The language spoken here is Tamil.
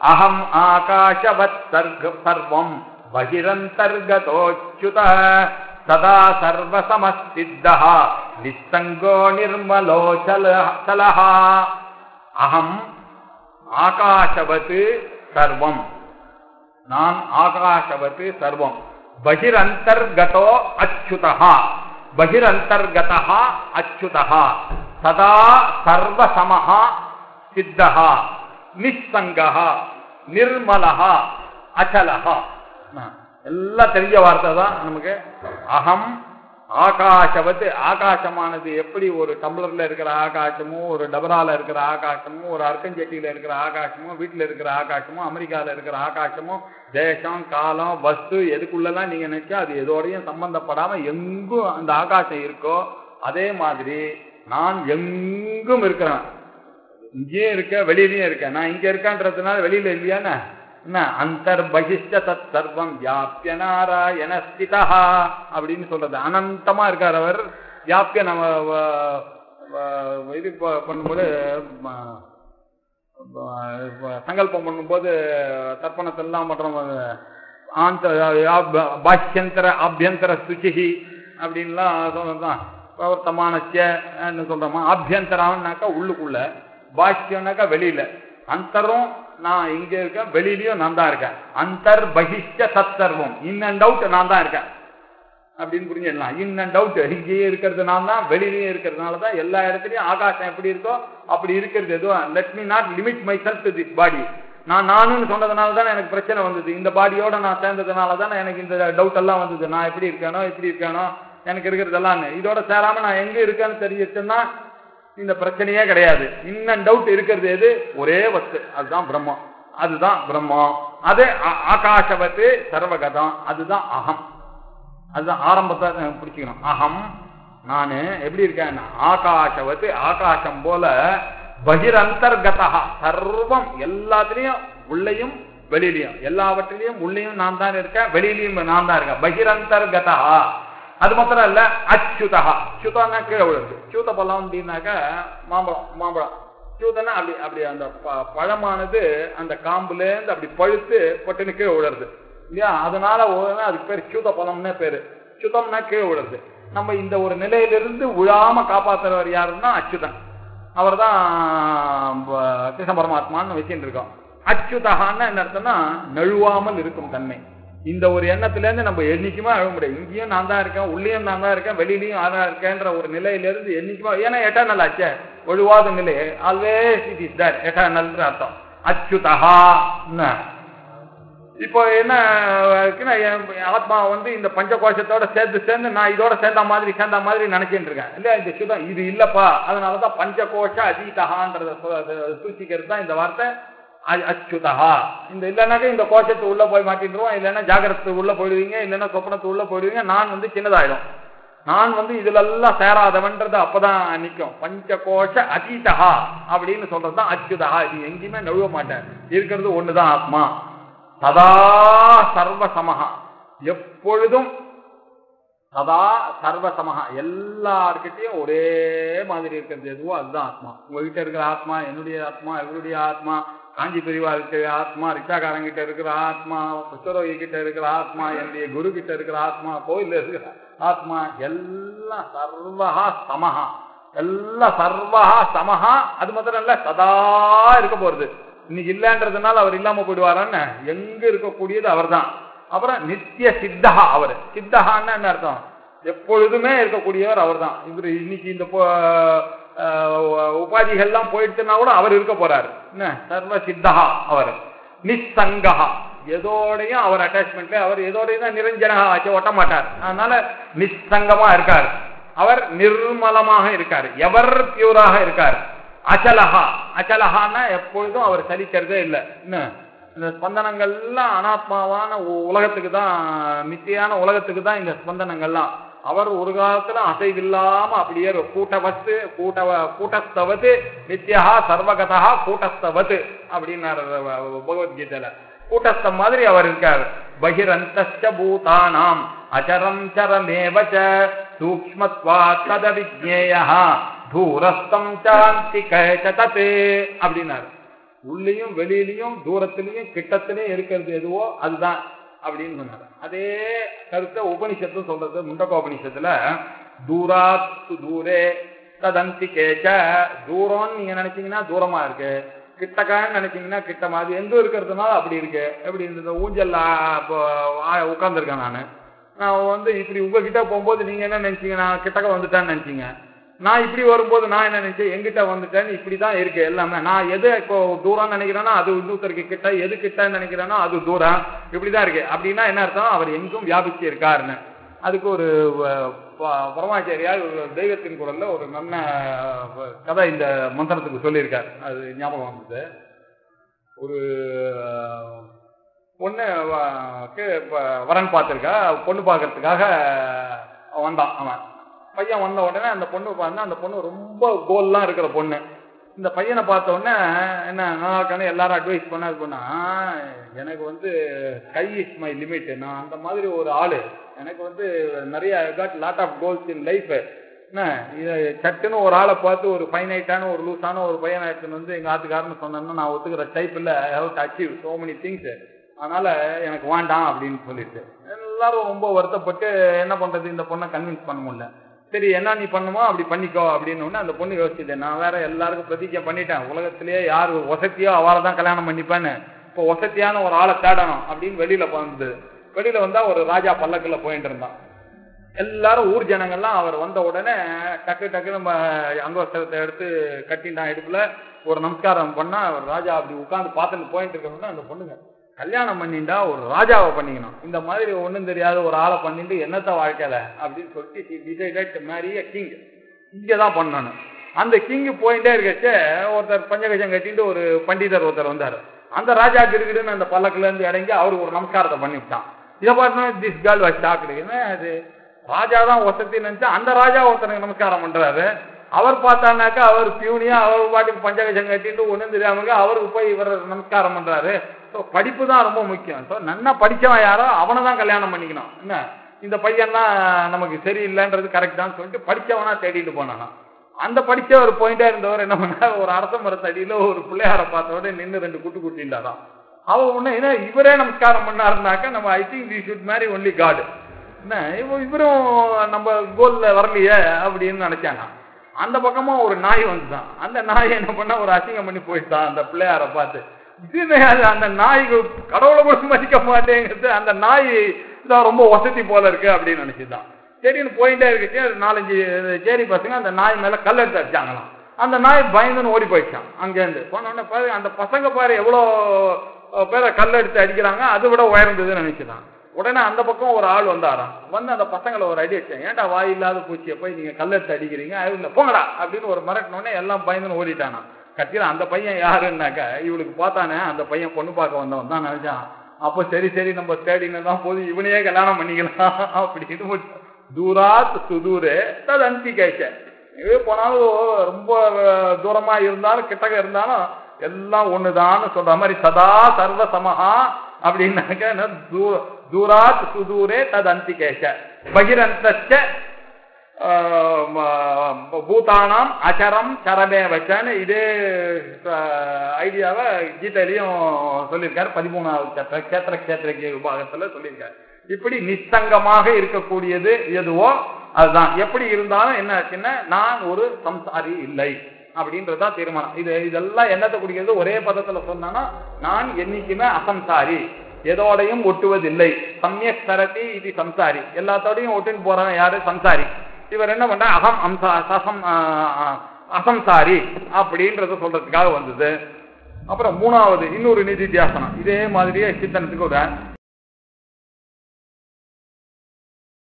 அகம் ஆகாஷவத் சர்க சர்வம் பகிரந்தர்கதோச்சுத சதா சர்வசமஸ்தித்தः நிஸ்தங்கோ நிர்மலோ சல சலஹ அகம் ஆகாஷவத் சர்வம் நான் ஆகாஷவத் சர்வம் பகிரந்தர்கதோ அச்சுதா பகிரந்தர்கதா அச்சுதா சதா சர்வசமஹ சித்தஹ நிஸ்ஸங்கஹ நிர்மலஹ அச்சலஹ எல்லாம் தெரிஞ்ச வார்த்தை தான் நமக்கு அகம் ஆகாஷவத்து ஆகாசமானது எப்படி ஒரு டம்ளர்ல இருக்கிற ஆகாசமும் ஒரு டபரால இருக்கிற ஆகாசமும் ஒரு அர்க்கஞ்சட்டியில இருக்கிற ஆகாசமும் வீட்டுல இருக்கிற ஆகாசமும் அமெரிக்கால இருக்கிற ஆகாசமும் தேசம் காலம் வஸ்து எதுக்குள்ளலாம் நீங்க நினைச்சா அது எதோடையும் சம்பந்தப்படாம எங்கும் அந்த ஆகாசம் இருக்கோ அதே மாதிரி நான் எங்கும் இருக்கிறேன் இங்கேயும் இருக்க வெளியிலயும் இருக்கேன் நான் இங்க இருக்கேன்றதுனால வெளியில இல்லையானே என்ன அந்தர் பகிஷ்ட தத் சர்வம் வியாபிய நாராயண ஸ்திதா அப்படின்னு சொல்றது அனந்தமா இருக்கார் அவர் வியாபிய நம்ம வ- வ- இது ப- பண்ணும்போது ம, வ- சங்கல்பம் பண்ணும்போது தர்ப்பணத்தெல்லாம் பண்றோம் ஆந்த ஆப்- பாஷ்யந்தர ஆபியந்தர சுச்சிஹி அப்படின்லாம் சொல்றதுதான் பிரவர்த்தமானச்ச சொல்றோமா ஆபியந்தரான்னாக்கா உள்ளுக்குள்ள பாஷ்யம்னாக்கா வெளியில அந்தரும் நான் இங்க இருக்கேன் வெளியிலயும் நான் தான் இருக்கேன் அந்தர் பகிஷ்ட சத்தர்வம் இன் அண்ட் அவுட் நான் தான் இருக்கேன் அப்படின்னு புரிஞ்சிடலாம் இன் அண்ட் அவுட் இங்கேயே இருக்கிறது நான் தான் வெளியிலயும் இருக்கிறதுனால தான் எல்லா இடத்துலயும் ஆகாசம் எப்படி இருக்கோ அப்படி இருக்கிறது எதுவும் let me not limit myself to this body நான் நானுன்னு சொன்னதுனால தானே எனக்கு பிரச்சனை வந்தது இந்த பாடியோட நான் சேர்ந்ததுனால தானே எனக்கு இந்த டவுட் எல்லாம் வந்தது நான் எப்படி இருக்கேனோ இப்படி இருக்கேனோ எனக்கு இருக்கிறதெல்லாம் இதோட சேராம நான் எங்க இருக்கேன்னு தெரிஞ்சிச்சுன்னா இந்த பிரச்சனையே கிடையாது இன் அண்ட் டவுட் இருக்கிறது எது ஒரே வஸ்து அதுதான் பிரம்மம் அதுதான் பிரம்மம் அது ஆ- ஆகாசவத்து சர்வகதம் அதுதான் அகம் அதுதான் ஆரம்பத்தை அஹ், பிடிச்சுக்கணும் அகம் நானு எப்படி இருக்கேன் ஆகாசவத்து ஆகாசம் போல பகிரந்தர்கதா சர்வம் எல்லாத்துலயும் உள்ளேயும் வெளியிலையும் எல்லாவற்றிலையும் உள்ளேயும் நான் தான் இருக்கேன் வெளியிலையும் நான் தான் இருக்கேன் பகிரந்தர்கதா அது மாத்திரம் இல்ல அச்சுதா அச்சுதான்னா கீழே விழுது சூத பழம் அப்படின்னாக்கா மாம்பழம் மாம்பழம் சூதனா அப்படி அப்படி அந்த ப- பழமானது அந்த காம்புல இருந்து அப்படி பழுத்து பொட்டுன்னு கீழே விழுறது இல்லையா அதனால உடனே அதுக்கு பேர் சூத பழம்னே பேரு சுதம்னா கீழே விழுறது நம்ம இந்த ஒரு நிலையிலிருந்து விழாம காப்பாத்துறவர் யாருன்னா அச்சுதன் அவர் தான் கிருஷ்ண பரமாத்மான்னு வச்சுட்டு இருக்கோம் அச்சுதகான்னு என்ன அர்த்தம்னா நழுவாமல் இருக்கும் தன்மை இந்த ஒரு எண்ணத்துல இருந்து நம்ம என்னைக்குமே அழ முடியாது இங்கேயும் நான் தான் இருக்கேன் உள்ளேயும் நான் தான் இருக்கேன் வெளியிலயும் நான் தான் இருக்கேன்ற ஒரு நிலையிலிருந்து என்னைக்குமே ஏன்னா எட்டர்னல் ஆச்சே ஒழுவாத நிலை ஆல்வேஸ் இட் இஸ் தட் எட்டர்னல்ன்ற அர்த்தம் அச்சுதகா என்ன இப்போ என்ன இருக்குன்னா என் ஆத்மா வந்து இந்த பஞ்சகோஷத்தோட சேர்ந்து சேர்ந்து நான் இதோட சேர்ந்த மாதிரி சேர்ந்த மாதிரி நினைச்சிட்டு இருக்கேன் இல்லையா இந்த சுதம் இது இல்லப்பா அதனாலதான் பஞ்சகோஷ அதீதகான்றத சொ- அது சூச்சிக்கிறது தான் இந்த வார்த்தை அ- அச்சுதகா இந்த இல்லைனாக்கா இந்த கோஷத்து உள்ள போய் மாட்டிடுவோம் இல்லைன்னா ஜாகிரத்து உள்ள போயிடுவீங்க இல்லைன்னா சொப்பனத்து உள்ள போயிடுவீங்க நான் வந்து சின்னதாயிடும் நான் வந்து இதுல எல்லாம் சேராதவன்றது அப்பதான் நிக்கும் பஞ்சகோஷ அதீதகா அப்படின்னு சொல்றதுதான் அச்சுதகா இது எங்கேயுமே நழுவ மாட்டேன் இருக்கிறது ஒண்ணுதான் ஆத்மா சதா சர்வசமஹா எப்பொழுதும் சதா சர்வசமஹா எல்லார்கிட்டயும் ஒரே மாதிரி இருக்கிறது எதுவோ அதுதான் ஆத்மா உங்ககிட்ட இருக்கிற ஆத்மா என்னுடைய ஆத்மா இவருடைய ஆத்மா காஞ்சி பெரியவா இருக்கிற ஆத்மா ரிக்ஷாக்காரங்கிட்ட இருக்கிற ஆத்மா புத்தரோகி கிட்ட இருக்கிற ஆத்மா என்னுடைய குரு கிட்ட இருக்கிற ஆத்மா கோயில்ல இருக்கிற ஆத்மா எல்லாம் சர்வஹா சமஹா எல்லாம் சர்வஹா சமஹா அது மாத்திரம் இல்ல சதா இருக்க போறது இன்னைக்கு இல்லன்றதுனால அவர் இல்லாம போயிடுவாரான்னு எங்க இருக்கக்கூடியது அவர்தான் அப்புறம் நித்திய சித்தஹா அவர் சித்தஹான்னு என்ன அர்த்தம் எப்பொழுதுமே இருக்கக்கூடியவர் அவர்தான் இவர் இன்னைக்கு இந்த பொ- ஆஹ் உபாதிகள்லாம் போயிடுச்சுன்னா கூட அவர் இருக்க போறாரு என்ன சர்வ சித்தஹா அவர் நிஸ்ஸங்கஹா எதோடையும் அவர் அட்டாச்மெண்ட்ல அவர் எதோடையும் தான் நிரஞ்சனகா ஆச்சு ஒட்ட மாட்டார் அதனால நிஸ்ஸங்கமா இருக்கார் அவர் நிர்மலமாக இருக்கார் எவர் பியூராக இருக்கார் அச்சலஹா அச்சலஹான்னா எப்பொழுதும் அவர் சலிக்கிறதே இல்லை என்ன இந்த ஸ்பந்தனங்கள்லாம் அனாத்மாவான உ- உலகத்துக்கு தான் மித்தியான உலகத்துக்கு தான் இந்த ஸ்பந்தனங்கள்லாம் அவர் ஒரு காலத்துல அசைவில்லாம அப்படியே ஒரு கூட்டவத்து கூட்டவ கூட்டஸ்தவத்து நித்யா சர்வகதா கூட்டஸ்தவத்து அப்படின்னாரு வ- பகவத்கீதையில கூட்டஸ்தம் மாதிரி அவர் இருக்கார் பகிரந்த பூதானாம் அச்சரம் சரமேவச்ச சூக்மத்வா தத விஜ்ஞேய தூரஸ்தம் சாந்தி தத்து அப்படின்னாரு உள்ளேயும் வெளியிலையும் தூரத்திலையும் கிட்டத்திலையும் இருக்கிறது எதுவோ அதுதான் அப்படின்னு சொன்னார் அதே கருத்தை உபனிஷத்து சொல்றது முண்டகோபனிஷத்துல தூராத் தூரே ததந்தி கேச்ச தூரம்னு நீங்க நினைச்சீங்கன்னா தூரமா இருக்கு கிட்டக்கான்னு நினைச்சீங்கன்னா கிட்ட மாதிரி எந்த இருக்கிறதுனால அப்படி இருக்கு எப்படி இந்த ஊஞ்சல் உட்காந்துருக்கேன் நான் நான் வந்து இப்படி உங்ககிட்ட போகும்போது நீங்க என்ன நினைச்சீங்க நான் கிட்டக்க வந்துட்டேன்னு நினைச்சீங்க நான் இப்படி வரும்போது நான் என்ன நினைச்சேன் எங்கிட்ட வந்துட்டேன்னு இப்படிதான் இருக்கு எல்லாமே நான் எது இப்போ தூரம் நினைக்கிறேனோ அது இன்னொருத்தருக்கு கிட்ட எது கிட்டன்னு நினைக்கிறேனோ அது தூரம் இப்படிதான் இருக்கு அப்படின்னா என்ன அர்த்தம் அவர் எங்கும் வியாபிச்சு இருக்காருன்னு அதுக்கு ஒரு பரமாச்சாரியார் ஒரு தெய்வத்தின் குரல்ல ஒரு நல்ல கதை இந்த மந்திரத்துக்கு சொல்லியிருக்கார் அது ஞாபகம் வந்தது ஒரு பொண்ணு வரன் பார்த்துருக்கா பொண்ணு பார்க்கறதுக்காக வந்தான் அவன் பையன் வந்த உடனே அந்த பொண்ணு பார்த்தா அந்த பொண்ணு ரொம்ப கோல்லாம் இருக்கிற பொண்ணு இந்த பையனை பார்த்த உடனே என்ன நல்லா இருக்கானே எல்லாரும் அட்வைஸ் பண்ண அது பண்ணா எனக்கு வந்து கை இஸ் மை லிமிட் நான் அந்த மாதிரி ஒரு ஆளு எனக்கு வந்து நிறைய got lot of goals in life என்ன இதை சட்டுன்னு ஒரு ஆளை பார்த்து ஒரு ஃபைனைட்டான ஒரு லூஸான ஒரு பையனை எடுத்துன்னு வந்து எங்கள் ஆத்துக்காரன்னு சொன்னேன்னா நான் ஒத்துக்கிற டைப் இல்லை I have to achieve so many things அதனால எனக்கு வேண்டாம் அப்படின்னு சொல்லிட்டு எல்லாரும் ரொம்ப வருத்தப்பட்டு என்ன பண்றது இந்த பொண்ணை கன்வின்ஸ் பண்ண முடியல சரி என்ன நீ பண்ணுமோ அப்படி பண்ணிக்கோ அப்படின்னு அந்த பொண்ணு யோசிச்சுது நான் வேற எல்லாருக்கும் பிரதிஜை பண்ணிட்டேன் உலகத்திலேயே யார் வசதியோ அவரை தான் கல்யாணம் பண்ணிப்பேன்னு இப்போ வசதியான ஒரு ஆளை தேடணும் அப்படின்னு வெளியில வந்து வெளியில வந்தா ஒரு ராஜா பல்லக்குல போயிட்டு இருந்தான் எல்லாரும் ஊர் ஜனங்கள்லாம் அவர் வந்த உடனே டக்கு டக்கு நம்ம அங்கோஸ்தரத்தை எடுத்து கட்டிட்டான் இடுப்புல ஒரு நமஸ்காரம் பண்ணா அவர் ராஜா அப்படி உட்காந்து பார்த்துட்டு போயிட்டு இருக்கணும்னா அந்த பொண்ணுங்க கல்யாணம் பண்ணிண்டா ஒரு ராஜாவை பண்ணிக்கணும் இந்த மாதிரி ஒண்ணும் தெரியாத ஒரு ஆளை பண்ணிட்டு என்னத்த வாழ்க்கையில அப்படின்னு சொல்லிட்டு டிசைடட் மேரி கிங் இங்கே தான் பண்ணணும் அந்த கிங் போயிட்டே இருக்கச்சே ஒருத்தர் பஞ்சகஜம் கட்டிட்டு ஒரு பண்டிதர் ஒருத்தர் வந்தார் அந்த ராஜா கிடுகிடுன்னு அந்த பல்லக்குல இருந்து இறங்கி அவருக்கு ஒரு நமஸ்காரத்தை பண்ணிவிட்டான் இதை பார்த்தா திஸ் கேர்ள் வாஸ் டாக்குடு அது ராஜா தான் வசதி நினைச்சா அந்த ராஜா ஒருத்தனுக்கு நமஸ்காரம் பண்றாரு அவர் பார்த்தானாக்கா அவர் பியூனியா அவர் பாட்டுக்கு பஞ்சகஜம் கட்டிட்டு ஒண்ணும் தெரியாம அவருக்கு போய் இவர் நமஸ்காரம் பண்றாரு ஸோ படிப்பு தான் ரொம்ப முக்கியம் ஸோ நன்னா படிச்சவன் யாரோ அவனை தான் கல்யாணம் பண்ணிக்கணும் என்ன இந்த பையன்லாம் நமக்கு சரியில்லைன்றது கரெக்ட் தான் சொல்லிட்டு படிச்சவனா தேடிட்டு போனானா அந்த படிச்சவர் போயிட்டே இருந்தவர் என்ன பண்ணார் ஒரு அரச மரத்தடியில ஒரு பிள்ளையார பார்த்தோட நின்று ரெண்டு குட்டு குட்டின்றாராம் அவ ஒண்ணு என்ன இவரே நமஸ்காரம் பண்ணாருனாக்கா நம்ம I think we should marry only god என்ன இவரும் நம்ம கோல்ல வரலையே அப்படின்னு நினைச்சாங்க அந்த பக்கமா ஒரு நாய் வந்துதான் அந்த நாய் என்ன பண்ணா ஒரு அசிங்கம் பண்ணி போயிட்டான் அந்த பிள்ளையார பார்த்து அந்த நாய் கடவுளை கூட மதிக்க மாட்டேங்கிறது அந்த நாய் தான் ரொம்ப வசதி போல இருக்கு அப்படின்னு நினைச்சுதான் சரின்னு போயிட்டே இருக்குச்சு நாலஞ்சு சேரி பசங்க அந்த நாய் மேல கல் எடுத்து அடிச்சாங்களாம் அந்த நாய் பயந்துன்னு ஓடி போயிடுச்சான் அங்கேருந்து போனோடனே பாரு அந்த பசங்க பாரு எவ்வளோ பேரை கல் எடுத்து அடிக்கிறாங்க அதை விட உயர்ந்ததுன்னு நினைச்சுதான் உடனே அந்த பக்கம் ஒரு ஆள் வந்தாராம் வந்து அந்த பசங்களை ஒரு அடி அடிச்சேன் ஏன்டா வாய் இல்லாத பூச்சியை போய் நீங்க கல்லெடுத்து அடிக்கிறீங்க இல்லை போங்கடா அப்படின்னு ஒரு மிரட்டினோடனே எல்லாம் பயந்துன்னு ஓடிட்டானா கட்டில அந்த பையன் யாருன்னாக்கா இவளுக்கு பார்த்தானே அந்த பையன் பொண்ணு பார்க்க வந்தவன் தான் நினைச்சான் அப்போ சரி சரி நம்ம தேடினு தான் போது இவனையே கல்யாணம் பண்ணிக்கலாம் அப்படின்னு தூராத் சுதூரே தது அந்தி கேச்ச எங்கே போனாலும் ரொம்ப தூரமா இருந்தாலும் கிட்டக்க இருந்தாலும் எல்லாம் ஒண்ணுதான்னு சொல்ற மாதிரி சதா சர்வ சமஹா அப்படின்னாக்க தூராத் சுதூரே தது அந்தி கேச்ச பகிரந்த பூதானாம் அச்சரம் சரமே வச்சான்னு இதே ஐடியாவை கீதையிலையும் சொல்லியிருக்காரு பதிமூணாவது சேத்திர கேத்திர கேத்திர விபாகத்துல சொல்லியிருக்காரு இப்படி நிஸ்தங்கமாக இருக்கக்கூடியது எதுவோ அதுதான் எப்படி இருந்தாலும் என்ன ஆச்சுன்னா நான் ஒரு சம்சாரி இல்லை அப்படின்றதுதான் தீர்மானம் இது இதெல்லாம் என்னத்தை குடிக்கிறது ஒரே பதத்துல சொன்னா நான் என்னைக்குமே அசம்சாரி எதோடையும் ஒட்டுவதில்லை சமயக் சரதி இது சம்சாரி எல்லாத்தோடையும் ஒட்டுன்னு போறவன் யாரு சம்சாரி இவர் என்ன பண்ற அகம் அம்சா சசம் அசம்சாரி அப்படின்றத சொல்றதுக்காக வந்தது அப்புறம் மூணாவது இன்னொரு நிதித்தியாசனம் இதே மாதிரியே சித்தனத்துக்கு ஒரு